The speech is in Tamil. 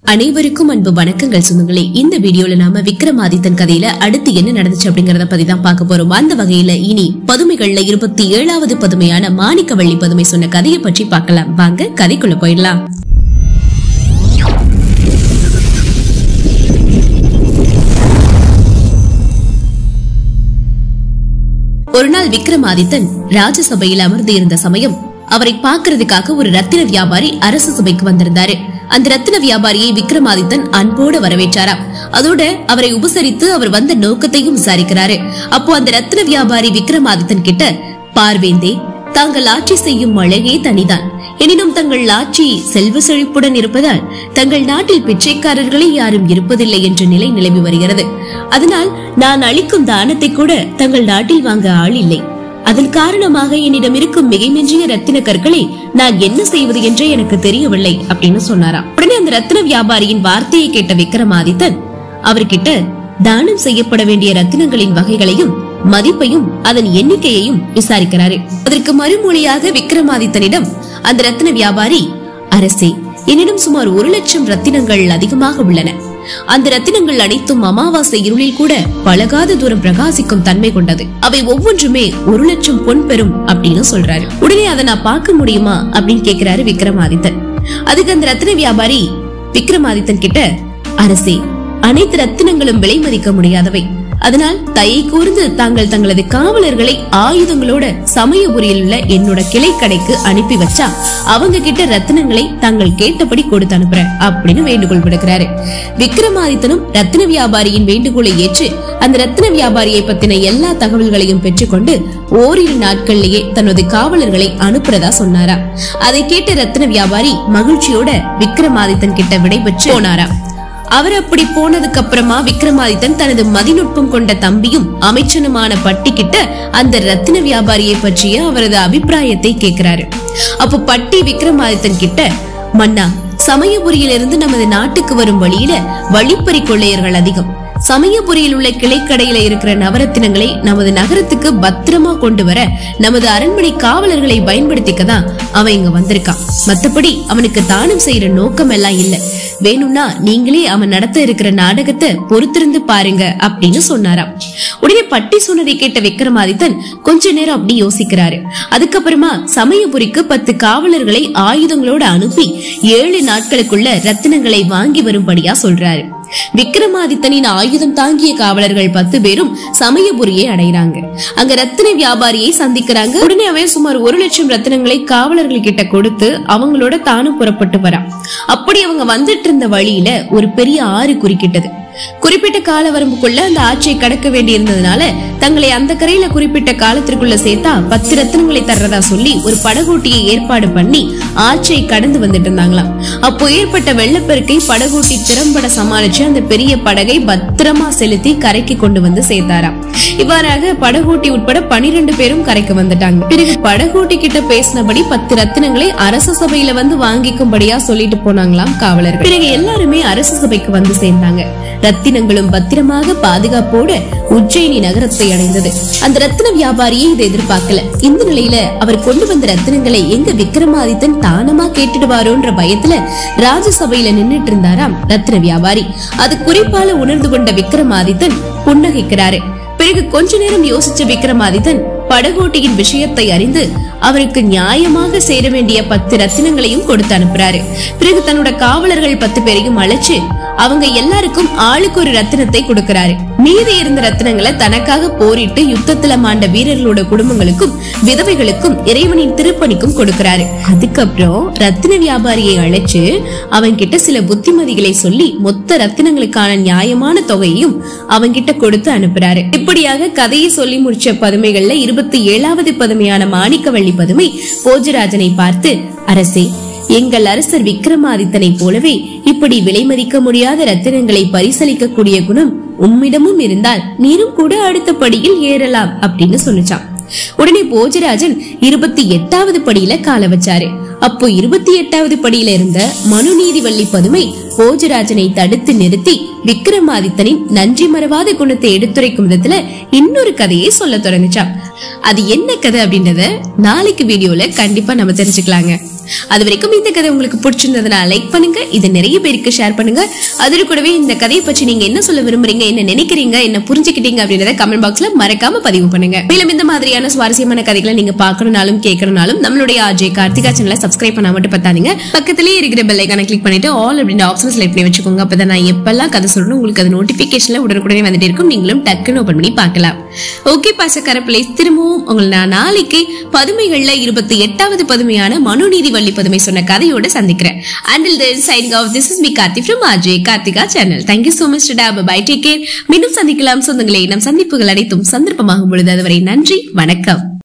அனைவருக்கும் அன்பு வணக்கங்கள் சொந்தங்களே இந்த வீடியோல நாம விக்ரமாதித்தன் கதையில அடுத்து என்ன நடந்துச்சு அப்படிங்கறத பத்தி தான் பார்க்க போறோம் அந்த வகையில இனி பதுமைகள்ல இருபத்தி ஏழாவது பதுமையான மாணிக்கவள்ளி பதுமை சொன்ன கதையை பற்றி பார்க்கலாம் வாங்க கதைக்குள்ள போயிடலாம் ஒரு நாள் விக்ரமாதித்தன் ராஜசபையில் அமர்ந்து இருந்த சமயம் அவரை பார்க்கிறதுக்காக ஒரு ரத்தின வியாபாரி அரசு சபைக்கு வந்திருந்தாரு அந்த ரத்தின வியாபாரியை விக்ரமாதித்தன் அன்போடு வரவேற்றாராம் அதோட அவரை உபசரித்து அவர் வந்த நோக்கத்தையும் விசாரிக்கிறாரு அப்போ அந்த ரத்தின வியாபாரி விக்ரமாதித்தன் கிட்ட பார்வேந்தே தாங்கள் ஆட்சி செய்யும் அழகே தனிதான் எனினும் தங்கள் ஆட்சி செல்வ செழிப்புடன் இருப்பதால் தங்கள் நாட்டில் பிச்சைக்காரர்களே யாரும் இருப்பதில்லை என்ற நிலை நிலவி வருகிறது அதனால் நான் அளிக்கும் தானத்தை கூட தங்கள் நாட்டில் வாங்க ஆள் இல்லை அதன் காரணமாக என்னிடம் இருக்கும் மிகைமின்றிய ரத்தின கற்களை நான் என்ன செய்வது என்றே எனக்கு தெரியவில்லை அப்படின்னு சொன்னாராம் உடனே அந்த ரத்தின வியாபாரியின் வார்த்தையை கேட்ட விக்ரமாதித்தன் அவர்கிட்ட தானம் செய்யப்பட வேண்டிய ரத்தினங்களின் வகைகளையும் மதிப்பையும் அதன் எண்ணிக்கையையும் விசாரிக்கிறாரு அதற்கு மறுமொழியாக விக்ரமாதித்தனிடம் அந்த ரத்தின வியாபாரி அரசே என்னிடம் சுமார் ஒரு லட்சம் ரத்தினங்கள் அதிகமாக உள்ளன அந்த ரத்தினங்கள் அனைத்தும் அமாவாசை இருளில் கூட பழகாத தூரம் பிரகாசிக்கும் தன்மை கொண்டது அவை ஒவ்வொன்றுமே ஒரு லட்சம் பொன் பெறும் அப்படின்னு சொல்றாரு உடனே அதை நான் பார்க்க முடியுமா அப்படின்னு கேக்குறாரு விக்ரமாதித்தன் அதுக்கு அந்த ரத்தின வியாபாரி விக்ரமாதித்தன் கிட்ட அரசே அனைத்து ரத்தினங்களும் விலை மதிக்க முடியாதவை அதனால் தயை கூர்ந்து தாங்கள் தங்களது காவலர்களை ஆயுதங்களோட சமயபுரியில் உள்ள என்னோட கிளை கடைக்கு அனுப்பி வச்சா அவங்க கிட்ட ரத்தினங்களை தாங்கள் கேட்டபடி கொடுத்து அனுப்புறேன் அப்படின்னு வேண்டுகோள் விடுக்கிறாரு விக்ரமாதித்தனும் ரத்தின வியாபாரியின் வேண்டுகோளை ஏற்று அந்த ரத்தின வியாபாரியை பத்தின எல்லா தகவல்களையும் பெற்றுக்கொண்டு ஓரிரு நாட்கள்லயே தனது காவலர்களை அனுப்புறதா சொன்னாரா அதை கேட்ட ரத்தின வியாபாரி மகிழ்ச்சியோட விக்ரமாதித்தன் கிட்ட விடைபெற்று போனாராம் அவர் அப்படி போனதுக்கு அப்புறமா விக்ரமாதித்தன் தனது மதிநுட்பம் கொண்ட தம்பியும் அமைச்சனுமான பட்டி கிட்ட அந்த ரத்தின வியாபாரியை பற்றிய அவரது அபிப்பிராயத்தை கேட்கிறாரு அப்போ பட்டி விக்ரமாதித்தன் கிட்ட மன்னா சமயபுரியிலிருந்து நமது நாட்டுக்கு வரும் வழியில வழிப்பறி கொள்ளையர்கள் அதிகம் சமயபுரியில் உள்ள கிளைக்கடையில இருக்கிற நவரத்தினங்களை நமது நகரத்துக்கு பத்திரமா கொண்டு வர நமது அரண்மனை காவலர்களை பயன்படுத்திக்க தான் அவன் இங்க வந்திருக்கான் மத்தபடி அவனுக்கு தானம் செய்யற நோக்கம் எல்லாம் இல்ல வேணும்னா நீங்களே அவன் நடத்த இருக்கிற நாடகத்தை பொறுத்திருந்து பாருங்க அப்படின்னு சொன்னாராம் உடனே பட்டி சொன்னதை கேட்ட விக்ரமாதித்தன் கொஞ்ச நேரம் அப்படி யோசிக்கிறாரு அதுக்கப்புறமா சமயபுரிக்கு பத்து காவலர்களை ஆயுதங்களோட அனுப்பி ஏழு நாட்களுக்குள்ள ரத்தினங்களை வாங்கி வரும்படியா சொல்றாரு விக்ரமாதித்தனின் ஆயுதம் தாங்கிய காவலர்கள் பத்து பேரும் சமயபுரியை அடைகிறாங்க அங்க ரத்தின வியாபாரியை சந்திக்கிறாங்க உடனே அவன் சுமார் ஒரு லட்சம் ரத்தினங்களை காவலர்கள் கிட்ட கொடுத்து அவங்களோட தானும் புறப்பட்டு வரான் அப்படி அவங்க வந்துட்டு இருந்த வழியில ஒரு பெரிய ஆறு குறுக்கிட்டது குறிப்பிட்ட கால வரம்புக்குள்ள அந்த ஆற்றை கடக்க வேண்டியிருந்ததுனால தங்களை அந்த கரையில குறிப்பிட்ட காலத்திற்குள்ள சேர்த்தா பத்து ரத்தினங்களை தர்றதா சொல்லி ஒரு படகோட்டியை ஏற்பாடு பண்ணி ஆற்றை கடந்து வந்துட்டு இருந்தாங்களாம் அப்போ ஏற்பட்ட வெள்ளப்பெருக்கை படகோட்டி திறம்பட சமாளிச்சு அந்த பெரிய படகை பத்திரமா செலுத்தி கரைக்கு கொண்டு வந்து சேர்த்தாராம் இவ்வாறாக படகோட்டி உட்பட பனிரெண்டு பேரும் கரைக்கு வந்துட்டாங்க பிறகு படகோட்டி கிட்ட பேசினபடி பத்து ரத்தினங்களை அரச சபையில வந்து வாங்கிக்கும்படியா சொல்லிட்டு போனாங்களாம் காவலர்கள் பிறகு எல்லாருமே அரச சபைக்கு வந்து சேர்ந்தாங்க ரத்தினங்களும் பத்திரமாக பாதுகாப்போட உஜ்ஜயினி நகரத்தை அடைந்தது அந்த ரத்தின வியாபாரியை இதை எதிர்பார்க்கல இந்த நிலையில அவர் கொண்டு வந்த ரத்தினங்களை எங்க விக்ரமாதித்தன் தானமா கேட்டுடுவாரோன்ற பயத்துல ராஜசபையில நின்னுட்டு இருந்தாராம் ரத்தின வியாபாரி அது குறிப்பால உணர்ந்து கொண்ட விக்ரமாதித்தன் புன்னகைக்கிறாரு பிறகு கொஞ்ச நேரம் யோசிச்ச விக்ரமாதித்தன் படகோட்டியின் விஷயத்தை அறிந்து அவருக்கு நியாயமாக சேர வேண்டிய பத்து ரத்தினங்களையும் கொடுத்து அனுப்புறாரு பிறகு தன்னோட காவலர்கள் பத்து பேரையும் அழைச்சு அவங்க எல்லாருக்கும் ஆளுக்கு ஒரு ரத்தினத்தை கொடுக்கறாரு மீதி இருந்த ரத்தினங்களை தனக்காக போரிட்டு யுத்தத்துல மாண்ட வீரர்களோட குடும்பங்களுக்கும் விதவைகளுக்கும் இறைவனின் திருப்பணிக்கும் கொடுக்கறாரு அதுக்கப்புறம் ரத்தின வியாபாரியை அழைச்சு அவன் கிட்ட சில புத்திமதிகளை சொல்லி மொத்த ரத்தினங்களுக்கான நியாயமான தொகையையும் அவன்கிட்ட கொடுத்து அனுப்புறாரு இப்படியாக கதையை சொல்லி முடிச்ச பதுமைகள்ல இருபத்தி ஏழாவது பதுமையான மாணிக்கவள்ளி பதுமை போஜராஜனை பார்த்து அரசே எங்கள் அரசர் விக்ரமாதித்தனை போலவே இப்படி விலை மதிக்க முடியாத ரத்தினங்களை பரிசளிக்கக்கூடிய குணம் உம்மிடமும் இருந்தால் நீரும் கூட அடுத்த படியில் ஏறலாம் அப்படின்னு சொல்லிச்சான் உடனே போஜராஜன் இருபத்தி எட்டாவது படியில கால வச்சாரு அப்போ இருபத்தி எட்டாவது படியில இருந்த மனுநீதி வள்ளி பதுமை போஜராஜனை தடுத்து நிறுத்தி விக்ரமாதித்தனின் நன்றி மறவாத குணத்தை எடுத்துரைக்கும் விதத்துல இன்னொரு கதையை சொல்ல தொடங்குச்சாம் அது என்ன கதை அப்படின்றத நாளைக்கு வீடியோல கண்டிப்பா நம்ம தெரிஞ்சுக்கலாங்க அது வரைக்கும் இந்த கதை உங்களுக்கு பிடிச்சிருந்ததுனா லைக் பண்ணுங்க இதை நிறைய பேருக்கு ஷேர் பண்ணுங்க அதோட கூடவே இந்த கதையை பற்றி நீங்க என்ன சொல்ல விரும்புறீங்க என்ன நினைக்கிறீங்க என்ன புரிஞ்சுக்கிட்டீங்க அப்படின்றத கமெண்ட் பாக்ஸ்ல மறக்காம பதிவு பண்ணுங்க மேலும் இந்த மாதிரியான சுவாரஸ்யமான கதைகளை நீங்க பார்க்கணும்னாலும் கேட்கணும்னாலும் நம்மளுடைய ஆர்ஜே கார்த்திகா சேனலை சப்ஸ்கிரைப் பண்ண மட்டும் பார்த்தாதீங்க பக்கத்திலேயே இருக்கிற பெல் ஐக்கான கிளிக் பண்ணிட்டு ஆல் அப்படின்ற ஆப்ஷன் செலக்ட் பண்ணி வச்சுக்கோங்க அப்பதான் நான் எப்பெல்லாம் கதை சொல்லணும் உங்களுக்கு அது நோட்டிபிகேஷன்ல உடனுக்குடனே வந்துட்டே இருக்கும் நீங்களும் டக்குன்னு ஓபன் பண்ணி பார்க்கலாம் ஓகே பாசக்கார பிள்ளை திரும்பவும் உங்களை நான் நாளைக்கு பதுமைகள்ல இருபத்தி எட்டாவது பதுமையான மனுநீதி வள்ளி பதுமை சொன்ன கதையோட சந்திக்கிறேன் until then signing off this is me Karthi from RJ Karthika channel thank you so much டா பை டேக் கேர் மீண்டும் சந்திக்கலாம் சொந்தங்களே நம் சந்திப்புகள் அனைத்தும் சந்தர்ப்பமாகும் பொழுது அதுவரை நன்றி வணக்கம்